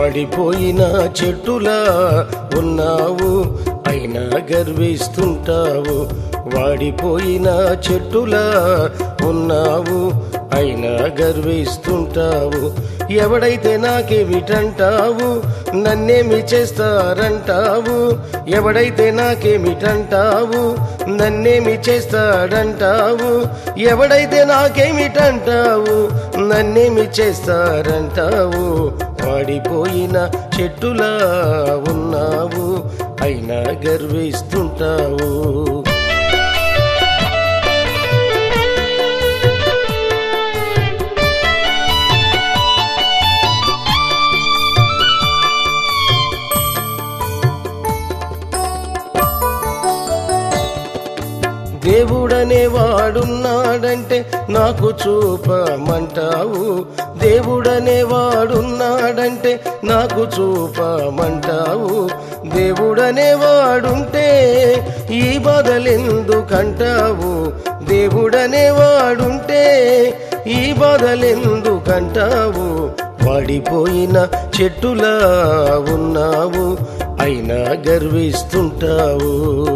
వాడిపోయిన చెట్టులా ఉన్నావు అయినా గర్విస్తుంటావు వాడిపోయిన చెట్టులా ఉన్నావు అయినా గర్విస్తుంటావు ఎవడైతే నాకేమిటంటావు నన్నేమి చేస్తారంటావు ఎవడైతే నాకేమిటంటావు నన్నేమి చేస్తాడంటావు ఎవడైతే నాకేమిటంటావు నన్నేమి చేస్తారంటావు వాడిపోయిన చెట్టులా ఉన్నావు అయినా గర్విస్తుంటావు దేవుడనే వాడున్నాడంటే నాకు చూపమంటావు దేవుడనే వాడున్నాడంటే నాకు చూపమంటావు దేవుడనే వాడుంటే ఈ బాధలెందుకంటావు దేవుడనే వాడుంటే ఈ బాధలెందుకంటావు వాడిపోయిన చెట్టులా ఉన్నావు అయినా గర్విస్తుంటావు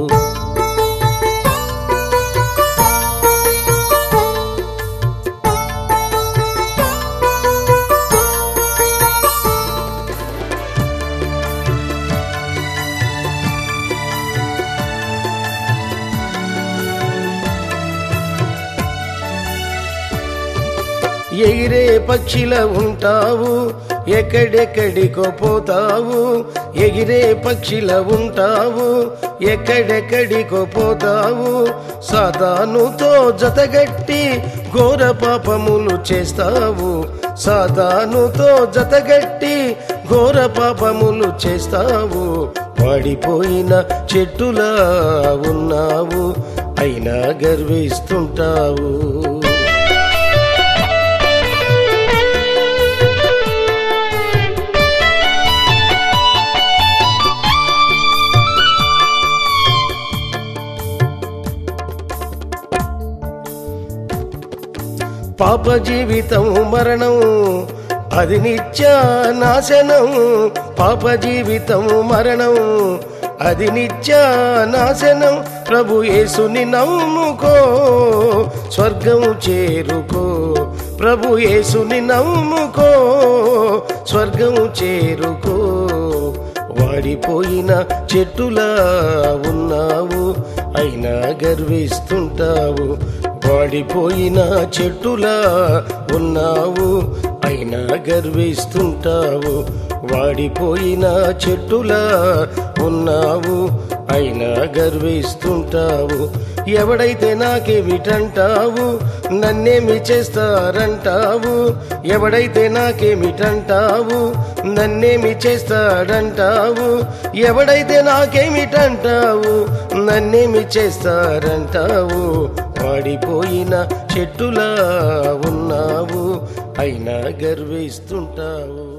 ఎగిరే పక్షిల ఉంటావు ఎక్కడెక్కడికో పోతావు ఎగిరే పక్షిల ఉంటావు ఎక్కడెక్కడికో పోతావు సాదానుతో జతగట్టి ఘోర పాపములు చేస్తావు సాదానుతో జతగట్టి ఘోర పాపములు చేస్తావు పడిపోయిన చెట్టులా ఉన్నావు అయినా గర్విస్తుంటావు పాప జీవితం మరణం అది నిత్య నాశనం పాప జీవితం మరణం అది నిత్య నాశనం ప్రభు యేసుని నమ్ముకో స్వర్గం చేరుకో ప్రభు యేసుని నమ్ముకో స్వర్గం చేరుకో వాడిపోయిన చెట్టులా ఉన్నావు అయినా గర్విస్తుంటావు వాడిపోయిన చెట్టులా ఉన్నావు అయినా గర్విస్తుంటావు వాడిపోయిన చెట్టులా ఉన్నావు అయినా గర్విస్తుంటావు ఎవడైతే నాకేమిటంటావు నన్నేమి చేస్తారంటావు ఎవడైతే నాకేమిటంటావు నన్నేమి చేస్తాడంటావు ఎవడైతే నాకేమిటంటావు నన్నేమి చేస్తారంటావు వాడిపోయిన చెట్టులా ఉన్నావు అయినా గర్విస్తుంటావు